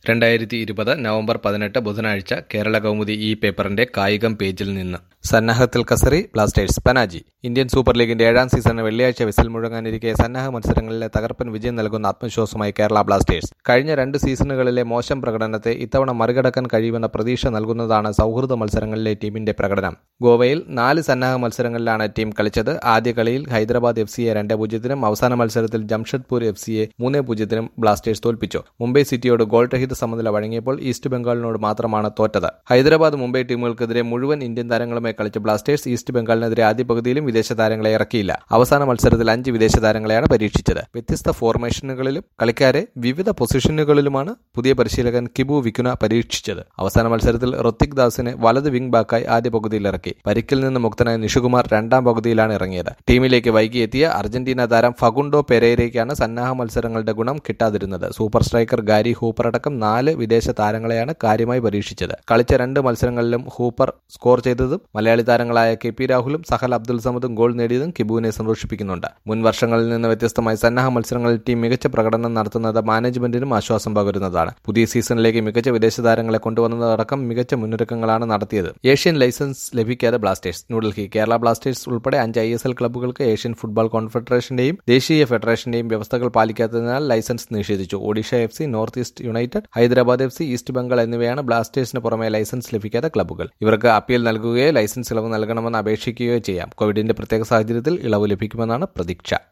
രണ്ടായിരത്തി ഇരുപത് നവംബർ പതിനെട്ട് ബുധനാഴ്ച കേരള കൗമുദി ഈ പേപ്പറിന്റെ കായികം പേജിൽ നിന്ന് സന്നാഹത്തിൽ കസറി ബ്ലാസ്റ്റേഴ്സ് പനാജി ഇന്ത്യൻ സൂപ്പർ ലീഗിന്റെ ഏഴാം സീസണിന് വെള്ളിയാഴ്ച വിസിൽ മുഴങ്ങാനിരിക്കെ സന്നാഹ മത്സരങ്ങളിലെ തകർപ്പൻ വിജയം നൽകുന്ന ആത്മവിശ്വാസമായി കേരള ബ്ലാസ്റ്റേഴ്സ് കഴിഞ്ഞ രണ്ട് സീസണുകളിലെ മോശം പ്രകടനത്തെ ഇത്തവണ മറികടക്കാൻ കഴിയുമെന്ന പ്രതീക്ഷ നൽകുന്നതാണ് സൗഹൃദ മത്സരങ്ങളിലെ ടീമിന്റെ പ്രകടനം ഗോവയിൽ നാല് സന്നാഹ മത്സരങ്ങളിലാണ് ടീം കളിച്ചത് ആദ്യ കളിയിൽ ഹൈദരാബാദ് എഫ് സിയെ രണ്ട് പൂജ്യത്തിനും അവസാന മത്സരത്തിൽ ജംഷഡ്പൂർ എഫ് സിയെ മൂന്ന് പൂജ്യത്തിനും ബ്ലാസ്റ്റേഴ്സ് തോൽപ്പിച്ചു മുംബൈ സിറ്റിയോട് ഗോൾ രഹിത സമനില വഴങ്ങിയപ്പോൾ ഈസ്റ്റ് ബംഗാളിനോട് മാത്രമാണ് തോറ്റത് ഹൈദരാബാദ് മുംബൈ ടീമുകൾക്കെതിരെ മുഴുവൻ ഇന്ത്യൻ താരങ്ങളുമായി കളിച്ച ബ്ലാസ്റ്റേഴ്സ് ഈസ്റ്റ് ബംഗാളിനെതിരെ ആദ്യ പകുതിയിലും വിദേശ താരങ്ങളെ ഇറക്കിയില്ല അവസാന മത്സരത്തിൽ അഞ്ച് വിദേശ താരങ്ങളെയാണ് പരീക്ഷിച്ചത് വ്യത്യസ്ത ഫോർമേഷനുകളിലും കളിക്കാരെ വിവിധ പൊസിഷനുകളിലുമാണ് പുതിയ പരിശീലകൻ കിബു വിക്കുന പരീക്ഷിച്ചത് അവസാന മത്സരത്തിൽ ഋത്തിക് ദാസിനെ വലത് വിംഗ് ബാക്കായി ആദ്യ പകുതിയിൽ ഇറക്കി പരിക്കിൽ നിന്ന് മുക്തനായ നിഷുകുമാർ രണ്ടാം പകുതിയിലാണ് ഇറങ്ങിയത് ടീമിലേക്ക് വൈകിയെത്തിയ അർജന്റീന താരം ഫഗുണ്ടോ പെരേരയ്ക്കാണ് സന്നാഹ മത്സരങ്ങളുടെ ഗുണം കിട്ടാതിരുന്നത് സൂപ്പർ സ്ട്രൈക്കർ ഗാരി ഹൂപ്പർ അടക്കം നാല് വിദേശ താരങ്ങളെയാണ് കാര്യമായി പരീക്ഷിച്ചത് കളിച്ച രണ്ട് മത്സരങ്ങളിലും ഹൂപ്പർ സ്കോർ ചെയ്തതും മലയാളി താരങ്ങളായ കെ പി രാഹുലും സഹൽ അബ്ദുൽ സമദും ഗോൾ നേടിയതും കിബുവിനെ സന്തോഷിപ്പിക്കുന്നുണ്ട് മുൻ വർഷങ്ങളിൽ നിന്ന് വ്യത്യസ്തമായി സന്നാഹ മത്സരങ്ങളിൽ ടീം മികച്ച പ്രകടനം നടത്തുന്നത് മാനേജ്മെന്റിനും ആശ്വാസം പകരുന്നതാണ് പുതിയ സീസണിലേക്ക് മികച്ച വിദേശ താരങ്ങളെ കൊണ്ടുവന്നതടക്കം മികച്ച മുന്നൊരുക്കങ്ങളാണ് നടത്തിയത് ഏഷ്യൻ ലൈസൻസ് ലഭിക്കാതെ ബ്ലാസ്റ്റേഴ്സ് ന്യൂഡൽഹി കേരള ബ്ലാസ്റ്റേഴ്സ് ഉൾപ്പെടെ അഞ്ച് ഐ എസ് എൽ ക്ലബ്ബുകൾക്ക് ഏഷ്യൻ ഫുട്ബോൾ കോൺഫെഡറേഷന്റെയും ദേശീയ ഫെഡറേഷന്റെയും വ്യവസ്ഥകൾ പാലിക്കാത്തതിനാൽ ലൈസൻസ് നിഷേധിച്ചു Odisha F C North East United Hyderabad F C East Bengal എന്നിവയാണ് ബ്ലാസ്റ്റേഴ്സിന് പുറമെ ലൈസൻസ് ലഭിക്കാത്ത ക്ലബ്ബുകൾ ഇവർക്ക് അപ്പീൽ നൽകുകയോ ലൈസൻസ് ഇളവ് നൽകണമെന്ന് അപേക്ഷിക്കുകയോ ചെയ്യാം കോവിഡിന്റെ പ്രത്യേക സാഹചര്യത്തിൽ ഇളവ് ലഭിക്കുമെന്നാണ് പ്രതീക്ഷ